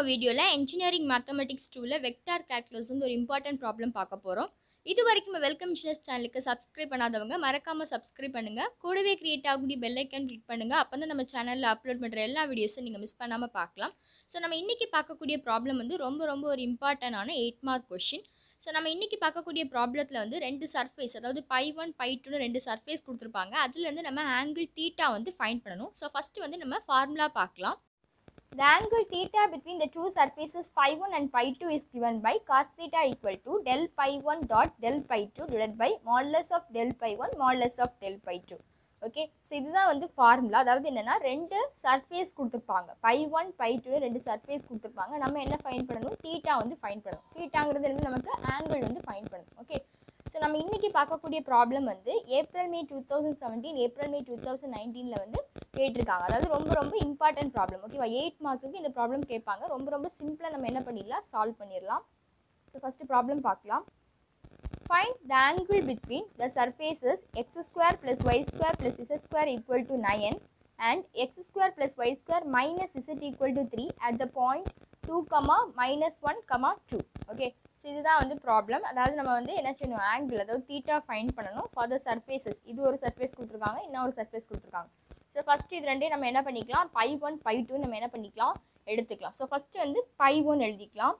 வீடியோவில் engineering mathematics டூவில் vector calculus வந்து ஒரு இம்பார்ட்டன்ட் ப்ராப்ளம் பார்க்க போகிறோம் இது வரைக்கும் வெல்கம் மிஷினஸ் சேனலுக்கு சப்ஸ்கிரைப் பண்ணாதவங்க மறக்காமல் சப்ஸ்கிரைப் பண்ணுங்கள் கூடவே கிரியேட் ஆகக்கூடிய பெல் ஐக்கன் கிளிக் பண்ணுங்கள் அப்போ தான் நம்ம சேனலில் அப்லோட் பண்ணுற எல்லா வீடியோஸும் நீங்கள் மிஸ் பண்ணாமல் பார்க்கலாம் ஸோ நம்ம இன்றைக்கி பார்க்கக்கூடிய ப்ராப்ளம் வந்து ரொம்ப ரொம்ப ஒரு இம்பார்ட்டண்டான எயிட் மார்க் கொஷின் ஸோ நம்ம இன்றைக்கி பார்க்கக்கூடிய ப்ராப்ளத்தில் வந்து ரெண்டு சர்ஃபேஸ் அதாவது பை ஒன் பை டூன்னு ரெண்டு சர்ஃபேஸ் கொடுத்துருப்பாங்க அதுலேருந்து நம்ம ஆங்கிள் தீட்டா வந்து ஃபைண்ட் பண்ணணும் ஸோ ஃபஸ்ட்டு வந்து நம்ம ஃபார்முலா பார்க்கலாம் The angle theta between the two surfaces pi 1 and pi 2 is given by cos theta equal to del pi 1 dot del pi 2 divided by modulus of del pi 1 modulus of del pi 2 okay so இதுதான் வந்து formula அதாவது என்னென்னா ரெண்டு surface கொடுத்துருப்பாங்க phi one phi two ரெண்டு surface கொடுத்துருப்பாங்க நம்ம என்ன ஃபைன் பண்ணணும் தீட்டா வந்து ஃபைன் பண்ணணும் தீட்டாங்கிறது வந்து நமக்கு ஆங்கிள் வந்து ஃபைன் பண்ணணும் ஓகே ஸோ நம்ம இன்றைக்கி பார்க்கக்கூடிய ப்ராப்ளம் வந்து April May two thousand seventeen April May two thousand நைன்டீனில் வந்து கேட்டிருக்காங்க அதாவது ரொம்ப ரொம்ப இம்பார்ட்டன்ட் ப்ராப்ளம் ஓகேவா எயிட் மார்க்குக்கு இந்த ப்ராப்ளம் கேட்பாங்க ரொம்ப ரொம்ப சிம்பிளாக நம்ம என்ன பண்ணிடலாம் சால்வ் பண்ணிடலாம் ஸோ ஃபஸ்ட்டு ப்ராப்ளம் பார்க்கலாம் find the angle between the surfaces x square plus y square plus z square equal to nine and x square plus y square minus z equal to three at the point two comma minus one comma two okay so இதுதான் வந்து problem அதாவது நம்ம வந்து என்ன செய்யணும் angle அதாவது theta find பண்ணணும் for the surfaces இது ஒரு சர்ஃபேஸ் கொடுத்துருக்காங்க இன்னொரு சர்ஃபேஸ் கொடுத்துருக்காங்க ஸோ ஃபஸ்ட்டு இது ரெண்டையும் நம்ம என்ன பண்ணிக்கலாம் பை ஒன் பை டூ நம்ம என்ன பண்ணிக்கலாம் எடுத்துக்கலாம் ஸோ ஃபஸ்ட்டு வந்து பை ஒன் எழுதிக்கலாம்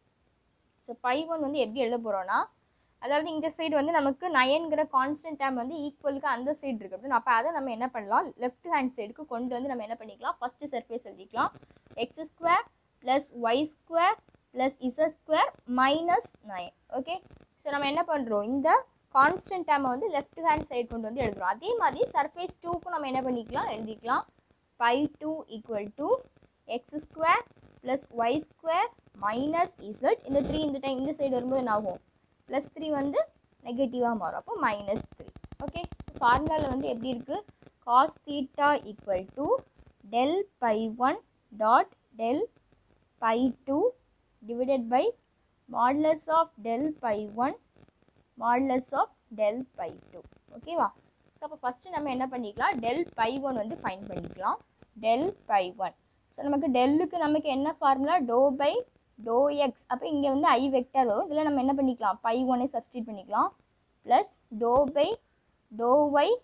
ஸோ பை ஒன் வந்து எப்படி எழுத போகிறோன்னா அதாவது இந்த சைடு வந்து நமக்கு நயன்கிற கான்ஸ்டன்ட் டைம் வந்து ஈக்குவலுக்கு அந்த சைடு இருக்குது அப்படின்னு அப்போ அதை நம்ம என்ன பண்ணலாம் லெஃப்ட் ஹேண்ட் சைடுக்கு கொண்டு வந்து நம்ம என்ன பண்ணிக்கலாம் ஃபஸ்ட்டு சர்ஃபேஸ் எழுதிக்கலாம் x square plus y square plus z square minus nine okay so நம்ம என்ன பண்ணுறோம் இந்த கான்ஸ்டன்ட் டேமை வந்து லெஃப்ட் ஹேண்ட் சைடு கொண்டு வந்து எழுதுறோம் அதே மாதிரி சர்ஃபேஸ் டூக்கும் நம்ம என்ன பண்ணிக்கலாம் எழுதிக்கலாம் phi two equal to x square plus y square minus z இந்த த்ரீ இந்த டைம் இந்த சைடு வரும்போது என்ன ஆகும் ப்ளஸ் த்ரீ வந்து நெகட்டிவாக மாறும் அப்போ மைனஸ் த்ரீ ஓகே ஃபார்முலாவில் வந்து எப்படி இருக்குது cos theta equal to del phi one dot del phi two divided by modulus of del pi 1 modulus of del pi 2 ஓகேவா ஸோ அப்போ ஃபஸ்ட்டு நம்ம என்ன பண்ணிக்கலாம் del pi 1 வந்து ஃபைன் பண்ணிக்கலாம் del pi 1 ஸோ நமக்கு டெல்லுக்கு நமக்கு என்ன formula doe phi doe x அப்போ இங்கே வந்து ஐ வெக்டர் வரும் இதில் நம்ம என்ன பண்ணிக்கலாம் பை ஒன்னே சப்ஸ்டியூட் பண்ணிக்கலாம் plus doe phi doe y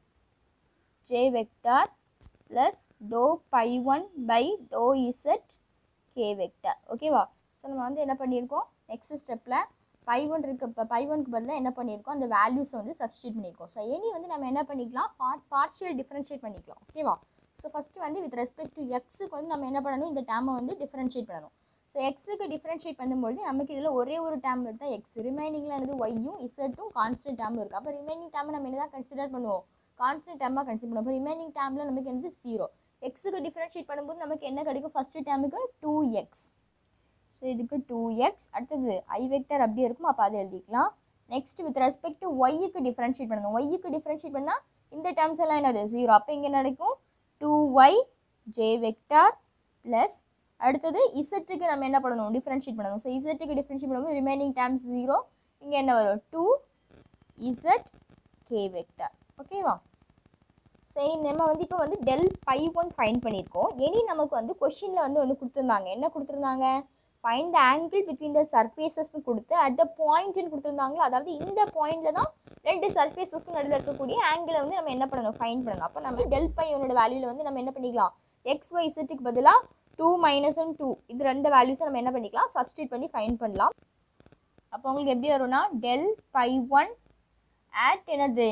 j vector plus doe phi one by doe z k vector ஓகேவா ஸோ நம்ம வந்து என்ன பண்ணியிருக்கோம் நெக்ஸ்ட் ஸ்டெப்பில் பை ஒன் இருக்கு இப்போ பை ஒனுக்கு பதிலாக என்ன பண்ணியிருக்கோம் அந்த வேல்யூஸை வந்து சப்ஸ்டியூட் பண்ணியிருக்கோம் ஸோ எனி வந்து நம்ம என்ன பண்ணிக்கலாம் பார் பார்ஷியல் டிஃப்ரென்ஷியேட் பண்ணிக்கலாம் ஓகேவா ஸோ ஃபஸ்ட்டு வந்து வித் ரெஸ்பெக்ட் டு எக்ஸுக்கு வந்து நம்ம என்ன பண்ணணும் இந்த டேமை வந்து டிஃப்ரென்ஷியேட் பண்ணணும் ஸோ எக்ஸுக்கு டிஃப்ரென்ஷியேட் பண்ணும்போது நமக்கு இதில் ஒரே ஒரு டேம் எடுத்தால் எக்ஸ் ரிமைனிங்கில் என்னது ஒய்யும் இசட்டும் கான்ஸ்டன்ட் டேம் இருக்குது அப்போ ரிமைனிங் டேமை நம்ம என்ன தான் கன்சிடர் பண்ணுவோம் கான்ஸ்டன்ட் டேமாக கன்சிடர் பண்ணுவோம் அப்போ ரிமைனிங் டேமில் நமக்கு வந்து ஜீரோ எக்ஸுக்கு டிஃப்ரென்ஷியேட் பண்ணும்போது நமக்கு என்ன கிடைக்கும் ஃபஸ்ட்டு டேமுக்கு டூ எக்ஸ் ஸோ இதுக்கு டூ எக்ஸ் அடுத்தது ஐ வெக்டர் அப்படியே இருக்கும் அப்போ அதை எழுதிக்கலாம் நெக்ஸ்ட் வித் ரெஸ்பெக்ட் டு ஒய்க்கு டிஃப்ரென்ஷியேட் பண்ணணும் ஒய்க்கு டிஃப்ரென்ஷியேட் பண்ணால் இந்த டேர்ம்ஸ் எல்லாம் என்னது ஜீரோ அப்போ இங்கே நடக்கும் two y j vector plus அடுத்தது இசட்டுக்கு நம்ம என்ன பண்ணணும் டிஃப்ரென்ஷியேட் பண்ணணும் ஸோ இசட்டுக்கு டிஃப்ரென்ஷியேட் பண்ணும்போது ரிமைனிங் டேர்ம்ஸ் ஜீரோ இங்கே என்ன வரும் டூ இசட் கே வெக்டார் ஓகேவா ஸோ நம்ம வந்து இப்போ வந்து டெல் பை ஒன் ஃபைன் பண்ணியிருக்கோம் இனி நமக்கு வந்து கொஷினில் வந்து ஒன்று கொடுத்துருந்தாங்க என்ன கொடுத்துருந்தாங்க find the angle between the சர்ஃபேசஸ்னு கொடுத்து அட் த பாயிண்ட்னு கொடுத்துருந்தாங்களோ அதாவது இந்த பாயிண்டில் தான் ரெண்டு சர்ஃபேசஸ்க்கும் நடுவில் இருக்கக்கூடிய ஆங்கிளை வந்து நம்ம என்ன பண்ணணும் ஃபைன் பண்ணணும் அப்போ நம்ம டெல் பை ஒன்னோட வேல்யூவில் வந்து நம்ம என்ன பண்ணிக்கலாம் எக்ஸ் ஒய் இசட்டுக்கு பதிலாக டூ மைனஸ் ஒன் டூ இது ரெண்டு வேல்யூஸை நம்ம என்ன பண்ணிக்கலாம் சப்ஸ்டியூட் பண்ணி ஃபைன் பண்ணலாம் அப்போ உங்களுக்கு எப்படி வரும்னா டெல் பை ஒன் ஆட் என்னது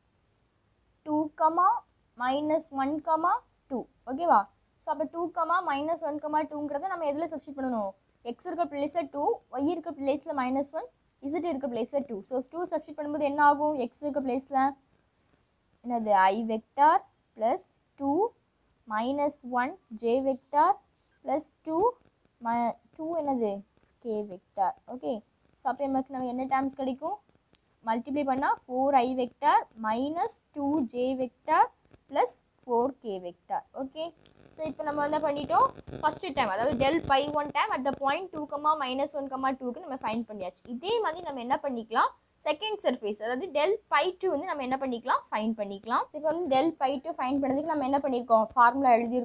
two comma minus one comma two ஓகேவா ஸோ அப்போ two comma minus one comma டூங்கிறத நம்ம எதில் சப்ஸ்டியூட் பண்ணணும் எக்ஸ் இருக்க பிளேஸில் டூ ஒய் இருக்க பிளேஸில் மைனஸ் ஒன் இசட் இருக்க பிளேஸில் டூ ஸோ டூ சப்ஸ்டியூட் பண்ணும்போது என்ன ஆகும் எக்ஸ் இருக்க பிளேஸில் என்னது i vector plus two minus one j vector plus two ம டூ என்னது கே வெக்டார் ஓகே ஸோ அப்போ நமக்கு நம்ம என்ன டேர்ம்ஸ் கிடைக்கும் மல்டிப்ளை பண்ணால் four i vector minus two j vector plus four k vector okay so இப்போ நம்ம என்ன பண்ணிட்டோம் ஃபஸ்ட்டு டைம் அதாவது del phi one time at the point two comma minus one comma டூக்கு நம்ம ஃபைன் பண்ணியாச்சு இதே மாதிரி நம்ம என்ன பண்ணிக்கலாம் செகண்ட் சர்ஃபேஸ் அதாவது டெல் பை டூ வந்து நம்ம என்ன பண்ணிக்கலாம் ஃபைன் பண்ணிக்கலாம் ஸோ இப்போ வந்து டெல் பை டூ ஃபைன் பண்ணதுக்கு நம்ம என்ன பண்ணியிருக்கோம் ஃபார்முலா எழுதியிருக்கோம்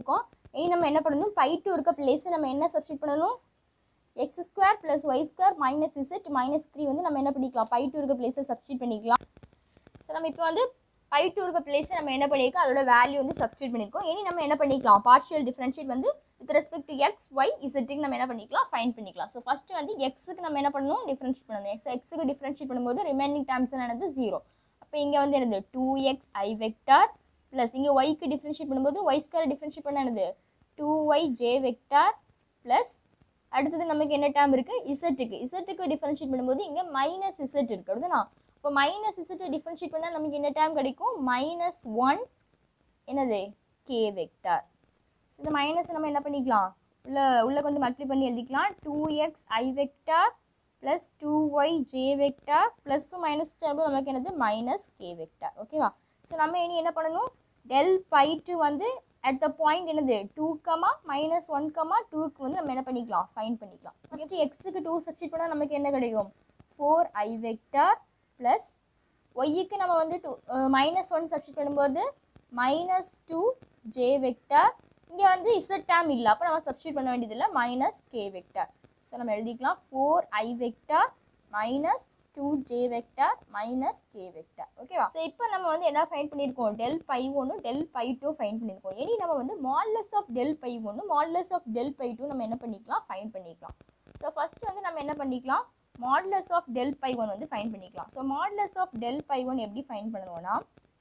இனி நம்ம என்ன பண்ணணும் பை டூ இருக்க பிளேஸை நம்ம என்ன சப்ஸ்டிட் பண்ணணும் x square plus y square minus z minus three வந்து நம்ம என்ன பண்ணிக்கலாம் பை டூ இருக்க பிளேஸை சப்ஸ்டிட் பண்ணிக்கலாம் ஸோ நம்ம இப்போ வந்து பை டூ இருக்க பிளேஸை நம்ம என்ன பண்ணியிருக்கோம் அதோட வேல்யூ வந்து சப்ஸ்டிட் பண்ணியிருக்கோம் இனி நம்ம என்ன பண்ணிக்கலாம் பார்ஷியல் டிஃபரன்ஷியேட் வந்து with respect to x y இசட்டுக்கு நம்ம என்ன பண்ணிக்கலாம் ஃபைன் பண்ணிக்கலாம் ஸோ ஃபஸ்ட்டு வந்து எக்ஸுக்கு நம்ம என்ன பண்ணணும் டிஃபரன்ஷியேட் பண்ணணும் எக்ஸ் எக்ஸுக்கு டிஃபரன்ஷியேட் பண்ணும்போது ரிமைனிங் டேர்ம்ஸ் என்னது ஜீரோ அப்போ இங்கே வந்து என்னது two x i vector plus இங்கே ஒய்க்கு டிஃபரன்ஷியேட் பண்ணும்போது ஒய் ஸ்கொயர் டிஃபரன்ஷியேட் பண்ண என்னது two y j vector plus அடுத்தது நமக்கு என்ன டேர்ம் இருக்குது இசட்டுக்கு இசட்டுக்கு டிஃபரன்ஷியேட் பண்ணும்போது இங்கே மைனஸ் இசட் இருக்குது அப்படிதானா இப்போ மைனஸ் இசட்டை டிஃபரன்ஷியேட் பண்ணால் நமக்கு என்ன டேர்ம் கிடைக்கும் மைனஸ் ஒன் என்னது கே வெக்டார் ஸோ இந்த மைனஸ் நம்ம என்ன பண்ணிக்கலாம் உள்ள உள்ளே கொண்டு மல்டிப்ளை பண்ணி எழுதிக்கலாம் two x i vector plus two y j vector ப்ளஸ்ஸும் மைனஸ் டேர்ம் நமக்கு என்னது மைனஸ் கே வெக்டார் ஓகேவா ஸோ நம்ம இனி என்ன பண்ணணும் டெல் பை டூ வந்து அட் த பாயிண்ட் என்னது two comma minus one comma டூக்கு வந்து நம்ம என்ன பண்ணிக்கலாம் ஃபைன் பண்ணிக்கலாம் ஃபஸ்ட்டு எக்ஸுக்கு டூ சப்ஸ்டிட் பண்ணால் நமக்கு என்ன கிடைக்கும் ஃபோர் ஐ வெக்டார் ப்ளஸ் ஒய்க்கு நம்ம வந்து டூ மைனஸ் ஒன் சப்ஸ்டிட் பண்ணும்போது மைனஸ் டூ ஜே வெக்டார் இங்கே வந்து இசட் டேம் இல்லை அப்போ நம்ம சப்ஸ்டிட் பண்ண வேண்டியதில்லை மைனஸ் கே வெக்டார் ஸோ நம்ம எழுதிக்கலாம் four i vector minus two j vector minus k vector ஓகேவா ஸோ இப்போ நம்ம வந்து என்ன ஃபைன் பண்ணியிருக்கோம் டெல் பை ஒன்று டெல் பை டூ ஃபைன் பண்ணியிருக்கோம் இனி நம்ம வந்து மால்லஸ் ஆஃப் டெல் பை ஒன்று modulus of del phi two நம்ம என்ன பண்ணிக்கலாம் ஃபைன் பண்ணிக்கலாம் ஸோ ஃபஸ்ட்டு வந்து நம்ம என்ன பண்ணிக்கலாம் modulus of del phi one வந்து ஃபைன் பண்ணிக்கலாம் so modulus of del phi one எப்படி ஃபைன் பண்ணுவோம்னா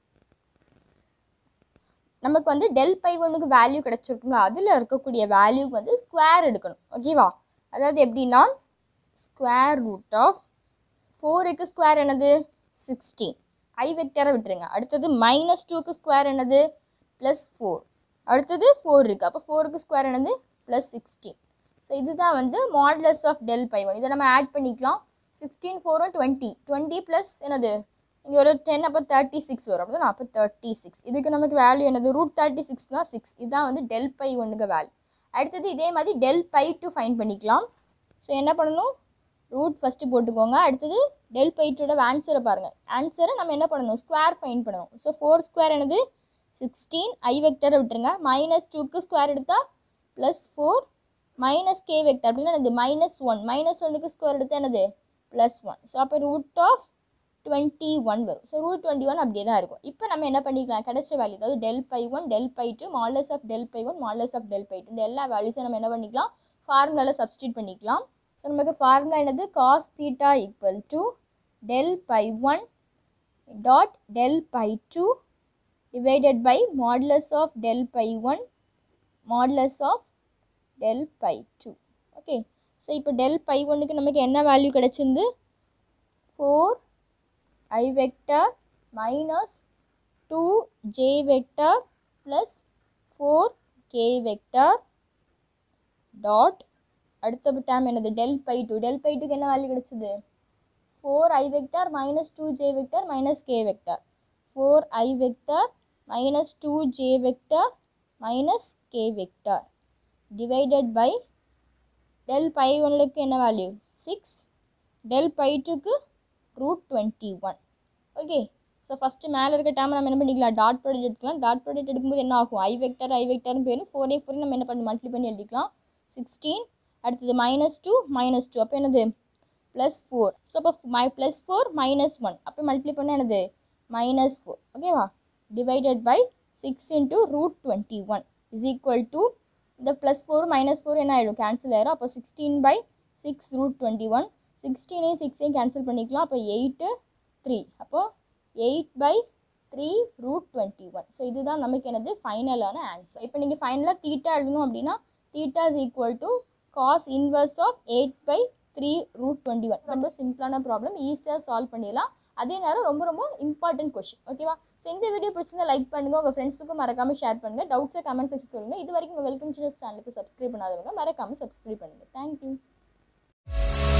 நமக்கு வந்து டெல் பை ஒன்னுக்கு வேல்யூ கிடச்சிருக்குங்களா அதில் இருக்கக்கூடிய வேல்யூக்கு வந்து ஸ்கொயர் எடுக்கணும் ஓகேவா அதாவது எப்படின்னா ஸ்கொயர் ரூட் ஆஃப் ஃபோருக்கு ஸ்கொயர் என்னது சிக்ஸ்டீன் ஐ வெக்டரை விட்டுருங்க அடுத்தது மைனஸ் டூக்கு ஸ்கொயர் என்னது ப்ளஸ் ஃபோர் அடுத்தது ஃபோர் இருக்குது அப்போ ஃபோருக்கு ஸ்கொயர் என்னது ப்ளஸ் சிக்ஸ்டீன் ஸோ இதுதான் வந்து modulus of del phi one இதை நம்ம ஆட் பண்ணிக்கலாம் சிக்ஸ்டீன் ஃபோரும் டுவெண்ட்டி டுவெண்ட்டி ப்ளஸ் என்னது இங்கே ஒரு டென் அப்போ தேர்ட்டி சிக்ஸ் வரும் அப்போ அப்போ தேர்ட்டி சிக்ஸ் இதுக்கு நமக்கு வேல்யூ என்னது ரூட் தேர்ட்டி சிக்ஸ் தான் சிக்ஸ் இதுதான் வந்து டெல் பை ஒன்றுக்கு வேல்யூ அடுத்தது இதே மாதிரி டெல் பை டூ ஃபைன் பண்ணிக்கலாம் ஸோ என்ன பண்ணணும் ரூட் ஃபஸ்ட்டு போட்டுக்கோங்க அடுத்தது டெல் பை டூட ஆன்சரை பாருங்கள் ஆன்சரை நம்ம என்ன பண்ணணும் ஸ்கொயர் ஃபைன் பண்ணணும் ஸோ ஃபோர் ஸ்கொயர் என்னது சிக்ஸ்டீன் ஐ வெக்டரை விட்டுருங்க மைனஸ் டூக்கு ஸ்கொயர் எடுத்தால் plus four minus k vector அப்படின்னா என்னது மைனஸ் ஒன் மைனஸ் ஒன்றுக்கு ஸ்கொயர் எடுத்தால் என்னது ப்ளஸ் ஒன் ஸோ அப்போ ரூட் ஆஃப் டுவெண்ட்டி ஒன் வரும் ஸோ ரூட் டுவெண்ட்டி ஒன் அப்படியே தான் இருக்கும் இப்போ நம்ம என்ன பண்ணிக்கலாம் கிடைச்ச வேல்யூ அதாவது del phi one del phi two modulus of del phi one modulus of del phi two இந்த எல்லா வேல்யூஸும் நம்ம என்ன பண்ணிக்கலாம் ஃபார்முலாவில் சப்ஸ்டியூட் பண்ணிக்கலாம் ஸோ நமக்கு ஃபார்முலா என்னது cos theta equal to del phi one dot del phi two divided by modulus of del phi one modulus of del phi two okay so இப்போ டெல் பை ஒன்றுக்கு நமக்கு என்ன வேல்யூ கிடச்சிருந்து four i vector minus 2j vector plus 4k vector dot அடுத்த term என்னது del phi two del phi டூக்கு என்ன value கிடச்சிது four i vector minus two j vector minus k vector four i vector minus two j vector minus k vector divided by del phi ஒன்றுக்கு என்ன value six del phi டூக்கு root twenty one okay so first மேலே இருக்க term நம்ம என்ன பண்ணிக்கலாம் dot product எடுக்கலாம் dot product எடுக்கும்போது என்ன ஆகும் ஐ வெக்டர் ஐ வெக்டர்னு பேரும் ஃபோர் ஏ ஃபோர் நம்ம என்ன பண்ணி மல்டிப்ளை பண்ணி எழுதிக்கலாம் சிக்ஸ்டீன் அடுத்தது மைனஸ் டூ மைனஸ் டூ அப்போ என்னது ப்ளஸ் ஃபோர் ஸோ அப்போ மை ப்ளஸ் ஃபோர் மைனஸ் ஒன் அப்போ மல்டிப்ளை பண்ணால் என்னது மைனஸ் ஃபோர் ஓகேவா divided by six into root twenty one is equal to இந்த ப்ளஸ் ஃபோர் மைனஸ் ஃபோர் என்ன ஆகிடும் கேன்சல் ஆயிரும் அப்போ sixteen by six root twenty one சிக்ஸ்டீனையும் சிக்ஸையும் கேன்சல் பண்ணிக்கலாம் அப்போ எயிட்டு த்ரீ அப்போது eight by three root twenty one so இதுதான் நமக்கு எனது ஃபைனலான ஆன்சர் இப்போ நீங்கள் ஃபைனலாக தீட்டா எழுதணும் அப்படின்னா theta is equal to cos inverse of eight by three root twenty one ரொம்ப சிம்பிளான ப்ராப்ளம் ஈஸியாக சால்வ் பண்ணிடலாம் அதே நேரம் ரொம்ப ரொம்ப இம்பார்ட்டன்ட் கொஷின் ஓகேவா ஸோ இந்த வீடியோ பிடிச்சிருந்தா லைக் பண்ணுங்கள் உங்கள் ஃப்ரெண்ட்ஸுக்கும் மறக்காமல் ஷேர் பண்ணுங்கள் டவுட்ஸை கமெண்ட் செக்ஷன் சொல்லுங்கள் இது வரைக்கும் வெல்கம் சேனலுக்கு சப்ஸ்கிரைப் பண்ணாதவங்க மறக்காமல் சப்ஸ்கிரைப் பண்ணுங்கள் தேங்க்யூ